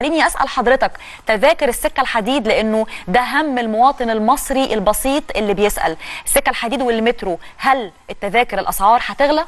خليني اسال حضرتك تذاكر السكه الحديد لانه ده هم المواطن المصري البسيط اللي بيسال السكه الحديد والمترو هل التذاكر الاسعار هتغلى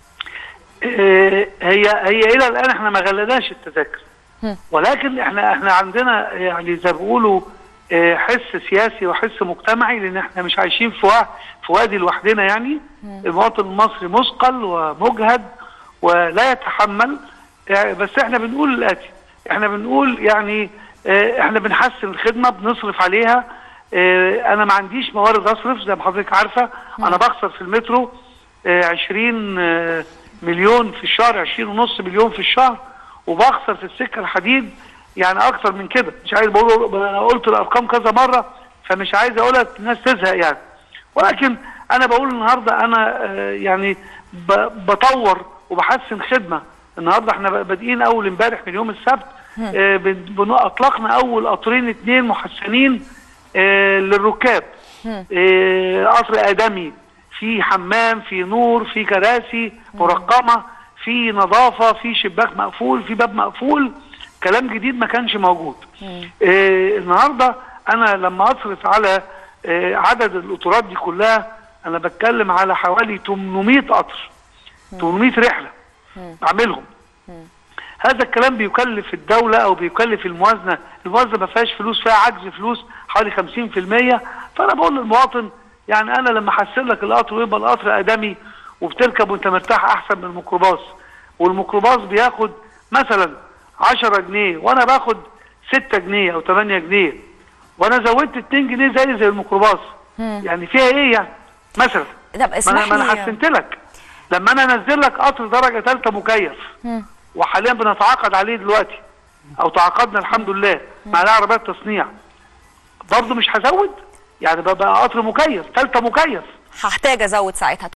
آه، هي هي الى الان احنا ما غلناش التذاكر ولكن احنا احنا عندنا يعني زي ما بيقولوا آه، حس سياسي وحس مجتمعي لان احنا مش عايشين في وا- في وادي لوحدنا يعني المواطن المصري مثقل ومجهد ولا يتحمل يعني بس احنا بنقول الاتي احنا بنقول يعني آه، احنا بنحسن الخدمه بنصرف عليها آه، انا ما عنديش موارد اصرف زي ما حضرتك عارفه انا بخسر في المترو آه، 20 آه، مليون في الشهر 20 ونص مليون في الشهر وبخسر في السكه الحديد يعني اكتر من كده مش عايز بقول انا قلت الارقام كذا مره فمش عايز اقولها الناس تزهق يعني ولكن انا بقول النهارده انا آه، يعني ب- بطور وبحسن خدمه النهارده احنا بادئين اول امبارح من يوم السبت آه، بن- بن- اطلقنا اول قطرين اتنين محسنين آه، للركاب آه، قطر ادمي في حمام في نور في كراسي مرقمه في نظافه في شباك مقفول في باب مقفول كلام جديد ما كانش موجود آه النهارده انا لما اصرف على آه عدد القطارات دي كلها انا بتكلم على حوالي 800 قطر 800 رحله بعملهم هذا الكلام بيكلف الدولة أو بيكلف الموازنة الموازنة ما فيهاش فلوس فيها عجز فلوس حوالي 50% فأنا بقول للمواطن يعني أنا لما أحسن لك القطر ويبقى القطر آدمي وبتركب وأنت مرتاح أحسن من الميكروباص والميكروباص بياخد مثلا 10 جنيه وأنا باخد 6 جنيه أو 8 جنيه وأنا زودت 2 جنيه زي زي الميكروباص يعني فيها إيه يعني مثلا طب ما انا اسمح ما انا لي حسنت لك لما انا انزل لك قطر درجه ثالثه مكيف وحاليا بنتعاقد عليه دلوقتي او تعاقدنا الحمد لله مع العربيات تصنيع برضه مش هزود يعني بقى قطر مكيف ثالثه مكيف هحتاج ازود ساعتها